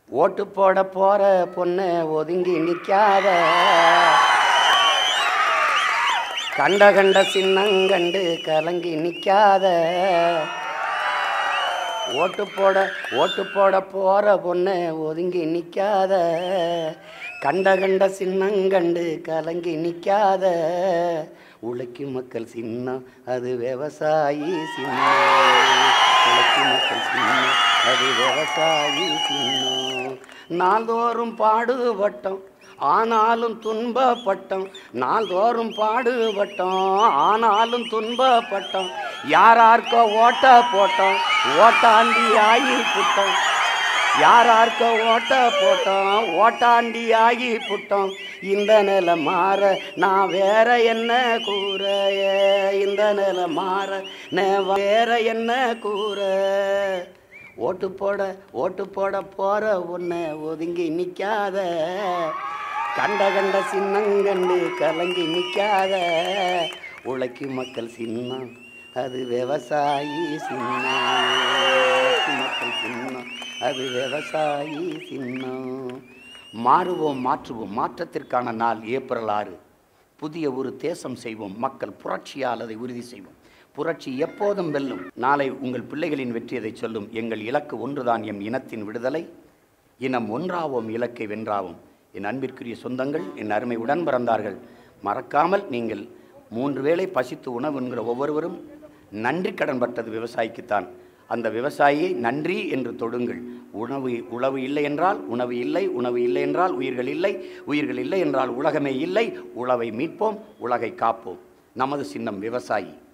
ஓட்டு போட போற பொண்ணு ஒதுங்கி நிக்காத கண்ட கண்ட சின்னங்கண்டு கலங்கி நிக்காத ஓட்டு போட ஓட்டு போட போற பொண்ணு ஒதுங்கி நிக்காத கண்ட கண்ட சின்னங்கண்டு கலங்கி நிக்காத உழைக்கும் மக்கள் சின்னம் அது விவசாயி சின்னம் உழைக்கும் மக்கள் சின்னம் அது விவசாயி சின்னம் நாள்தோறும் பாடுபட்டோம் ஆனாலும் துன்பப்பட்டோம் நாள்தோறும் பாடுபட்டோம் ஆனாலும் துன்பப்பட்டோம் யாரார்க்கோ ஓட்ட போட்டோம் ஓட்டாண்டி ஆகி புட்டோம் யாரார்க்கோ ஓட்ட போட்டோம் ஓட்டாண்டி ஆகி புட்டோம் இந்த நிலை மாற நான் வேற என்ன கூற இந்த நிலை மாற நான் வேற என்ன கூற ஓட்டு போட ஓட்டு போட போற உன்னை ஒதுங்கி நிக்காத கண்ட கண்ட சின்னங்கண்டு கலங்கி நிக்காத உழைக்கும் மக்கள் சின்னம் அது விவசாயி சின்னம் உழைக்கும் மக்கள் சின்னம் அது விவசாயி சின்னம் மாறுவோம் மாற்றுவோம் மாற்றத்திற்கான நாள் ஏப்ரல் ஆறு புதிய ஒரு தேசம் செய்வோம் மக்கள் புரட்சியால் அதை உறுதி செய்வோம் புரட்சி எப்போதும் வெல்லும் நாளை உங்கள் பிள்ளைகளின் வெற்றியதை சொல்லும் எங்கள் இலக்கு ஒன்றுதான் எம் இனத்தின் விடுதலை இனம் ஒன்றாவோம் இலக்கை வென்றாவோம் என் அன்பிற்குரிய சொந்தங்கள் என் அருமை உடன் பிறந்தார்கள் மறக்காமல் நீங்கள் மூன்று வேளை பசித்து உணவு என்கிற ஒவ்வொருவரும் நன்றி கடன் பட்டது விவசாயிக்குத்தான் அந்த விவசாயியை நன்றி என்று தொடுங்கள் உணவு உழவு இல்லை என்றால் உணவு இல்லை உணவு இல்லை என்றால் உயிர்கள் இல்லை உயிர்கள் இல்லை என்றால் உலகமே இல்லை உழவை மீட்போம் உலகை காப்போம் நமது சின்னம் விவசாயி